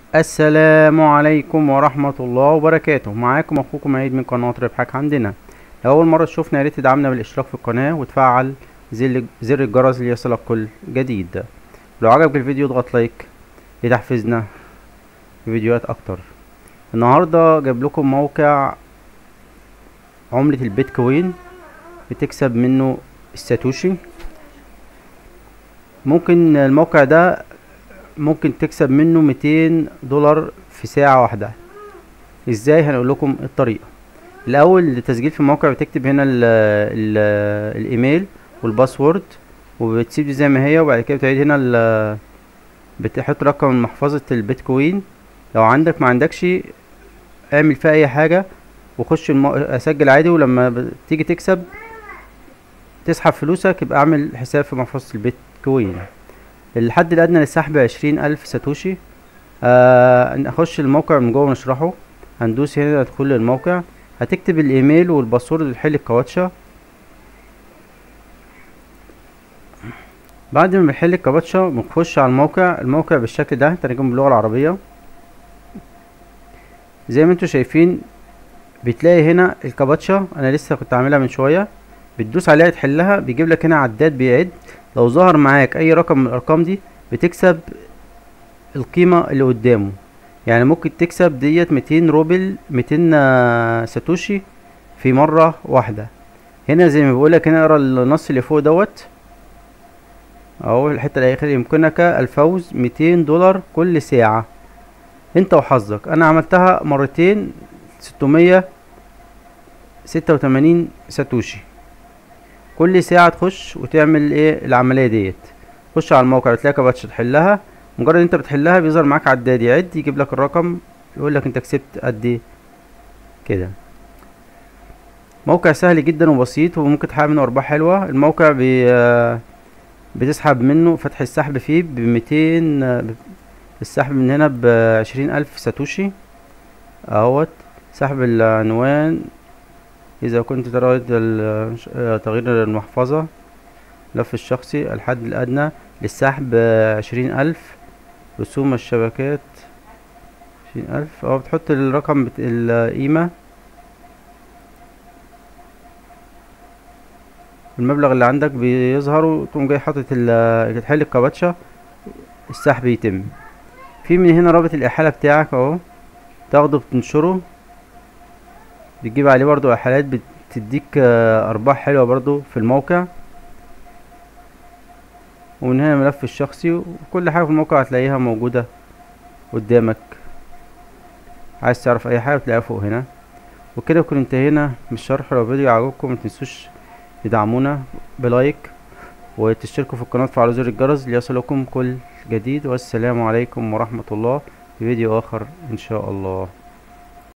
السلام عليكم ورحمة الله وبركاته معاكم اخوكم عيد من قناة ربحك عندنا لو اول مرة تشوفنا ياريت تدعمنا بالاشتراك في القناة وتفعل زر زر الجرس ليصلك كل جديد لو عجبك الفيديو اضغط لايك لتحفيزنا في فيديوهات اكتر النهاردة جايب لكم موقع عملة البيتكوين بتكسب منه الساتوشي ممكن الموقع ده ممكن تكسب منه 200 دولار في ساعة واحدة ازاي هنقول لكم الطريقة الاول للتسجيل في الموقع بتكتب هنا ال ال الايميل والباسورد وبتسيب دي زي ما هي وبعد كده بتعيد هنا ال بتحط رقم محفظة البيتكوين لو عندك ما عندكش اعمل فيها اي حاجة وخش المو... اسجل عادي ولما تيجي تكسب تسحب فلوسك يبقى اعمل حساب في محفظة البيتكوين الحد الادنى للسحب عشرين الف ساتوشي آه نخش الموقع من جوه ونشرحه هندوس هنا دخول الموقع هتكتب الايميل والباسورد لحل الكواتشا بعد ما بنحل الكابتشا بنخش على الموقع الموقع بالشكل ده ترجمه باللغه العربيه زي ما انتوا شايفين بتلاقي هنا الكابتشا انا لسه كنت عاملها من شويه بتدوس عليها تحلها بيجيب لك هنا عداد بيعد لو ظهر معاك اي رقم من الارقام دي بتكسب القيمة اللي قدامه يعني ممكن تكسب ديت ميتين روبل ميتين ساتوشي في مرة واحدة هنا زي ما بقولك هنا اقرا النص اللي فوق دوت اهو الحتة الاخيرة يمكنك الفوز ميتين دولار كل ساعة انت وحظك انا عملتها مرتين ستمية ستة وتمانين ساتوشي كل ساعة تخش وتعمل ايه العملية ديت تخش على الموقع بتلاقي كباتش تحلها مجرد انت بتحلها بيظهر معاك عداد يعد يجيب لك الرقم يقول لك انت كسبت قد ايه كده موقع سهل جدا وبسيط وممكن تحقق منه ارباح حلوة الموقع بي بتسحب منه فتح السحب فيه بميتين السحب من هنا بعشرين الف ساتوشي اهوت سحب العنوان إذا كنت تريد تغيير المحفظة لف الشخصي الحد الأدنى للسحب عشرين ألف رسوم الشبكات عشرين ألف أو بتحط الرقم بت... القيمة المبلغ اللي عندك بيظهر وتقوم جاي حاطط ال... تحل الكابتشا السحب يتم في من هنا رابط الإحالة بتاعك أهو تاخده بتنشره بتجيب عليه برضو احالات بتديك ارباح حلوه برضو في الموقع ومن هنا الملف الشخصي وكل حاجه في الموقع هتلاقيها موجوده قدامك عايز تعرف اي حاجه تلاقيها فوق هنا وكده نكون انتهينا من الشرح لو الفيديو عجبكم متنسوش تدعمونا بلايك وتشتركوا في القناه وتفعلوا زر الجرس ليصلكم كل جديد والسلام عليكم ورحمه الله في فيديو اخر ان شاء الله